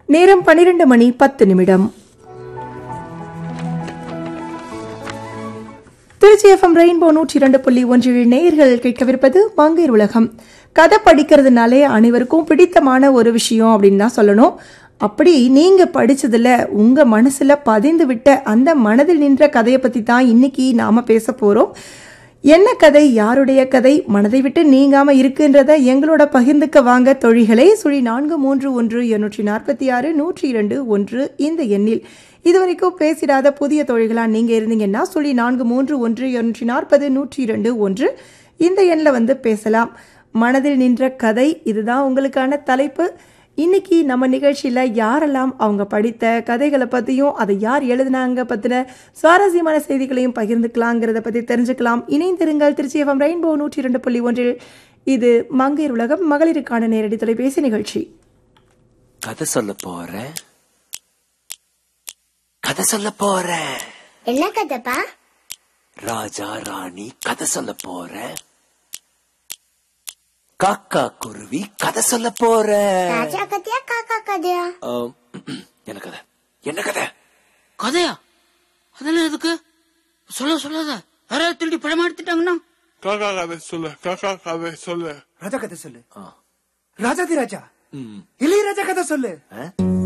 நேரம் பனிரெண்டு மணி பத்து நிமிடம் திருச்சி எஃப்எம் ரெயின்போ நூற்றி இரண்டு புள்ளி ஒன்றில் நேயர்கள் கேட்கவிருப்பது மங்கையர் உலகம் கதை படிக்கிறதுனாலே அனைவருக்கும் பிடித்தமான ஒரு விஷயம் அப்படின்னு தான் சொல்லணும் அப்படி நீங்க படிச்சதுல உங்க மனசுல பதிந்து விட்ட அந்த மனதில் நின்ற கதையை பத்தி தான் இன்னைக்கு நாம பேச போறோம் என்ன கதை யாருடைய கதை மனதை விட்டு நீங்காம இருக்குன்றத எங்களோட பகிர்ந்துக்க வாங்க தொழிகளை சுழி நான்கு மூன்று ஒன்று இருநூற்றி நாற்பத்தி ஆறு நூற்றி இரண்டு ஒன்று இந்த எண்ணில் இதுவரைக்கும் பேசிடாத புதிய தொழில்களா நீங்க இருந்தீங்கன்னா சுழி நான்கு மூன்று ஒன்று இருநூற்றி நாற்பது நூற்றி இரண்டு ஒன்று இந்த எண்ணில் வந்து பேசலாம் மனதில் நின்ற கதை இதுதான் உங்களுக்கான தலைப்பு இன்னைக்கு நம்ம நிகழ்ச்சியில யாரெல்லாம் அவங்க படித்த கதைகளை பத்தியும் அதை யார் எழுதினாங்க பத்தின சுவாரஸ்யமான செய்திகளையும் பகிர்ந்துக்கலாங்கிறத பத்தி தெரிஞ்சுக்கலாம் இணைந்திருங்கள் திருச்சி எஃப்எம் ரெயின்போ நூற்றி இரண்டு புள்ளி ஒன்றில் இது மங்கையர் உலகம் மகளிருக்கான நேரடி தொலைபேசி நிகழ்ச்சி கதை சொல்ல போறேன் கதை சொல்ல போறேன் என்ன கதைப்பா ராஜா ராணி கதை சொல்ல போறேன் காக்கா குருவி கதை சொல்ல போறேன் ராஜா கதையா காக்கா கதையா ஆம், என்ன கதை என்ன கதை கதையா அதெல்லாம் எதுக்கு சொல்ல சொல்லாத யாராவது திருடி பழமா எடுத்துட்டாங்கன்னா காக்கா கதை சொல்லு காக்கா கதை சொல்லு ராஜா கதை சொல்லு ராஜாதி ராஜா இளையராஜா கதை சொல்லு ஆ?